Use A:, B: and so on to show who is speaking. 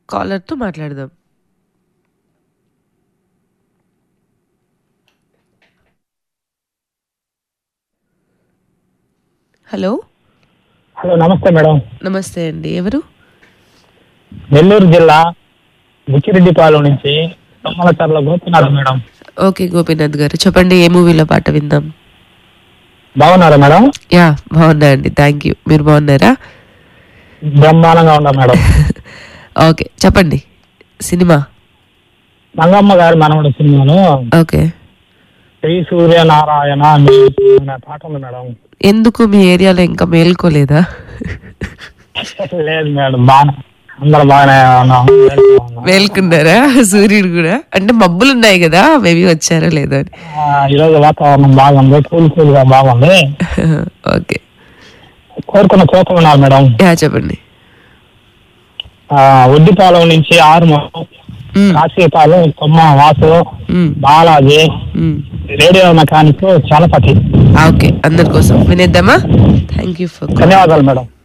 A: కాలర్తో మాట్లాడదాం hello
B: hello నమస్తే madam
A: నమస్తే అండి ఎవరు
B: నెల్లూరు జిల్లా బుచ్చిరెడ్డిపాలెం నుంచి తమ్మలచర్ల గోపినాథ్ మేడం
A: ఓకే గోపీనాథ్ గారు చెప్పండి ఏ మూవీలో పాట విందాం
B: బాగున్నారా మేడం
A: యా బాగున్నా అండి థ్యాంక్ యూ మీరు బాగున్నారా
B: బ్రహ్మాండంగా ఉన్నా మేడం
A: ఓకే చెప్పండి సినిమా
B: మంగమ్మ గారి మనవడు సినిమాలో
A: ఓకే
B: శ్రీ సూర్యనారాయణ నీకు అనే పాట ఉంది మేడం
A: ఎందుకు మీ ఏరియాలో ఇంకా మేల్కోలేదా
B: లేదు మేడం బాగా అందరు బాగానే ఉన్నాం మేల్కొన్నాం.
A: మేల్కున్నారా సూర్యుడు కూడా అంటే మబ్బులు ఉన్నాయి కదా మేబీ వచ్చారా లేదో అని
B: ఆ, ఈరోజు వాతావరణం బాగుంది కూల్ కూల్ గా బాగుంది
A: ఓకే
B: కోరుకున్న కోపం ఉన్నారు మేడం
A: యా చెప్పండి
B: ఆ, ఒడ్డిపాలెం నుంచి ఆరుమ
A: hmm.
B: Kasipalem Komma Vasu
A: hmm.
B: Balaji
A: hmm.
B: Radio mechanic Chalapathi
A: ఆ, ఓకే అందరి కోసం వినేద్దామా థ్యాంక్ యూ ఫర్
B: ధన్యవాదాలు మేడం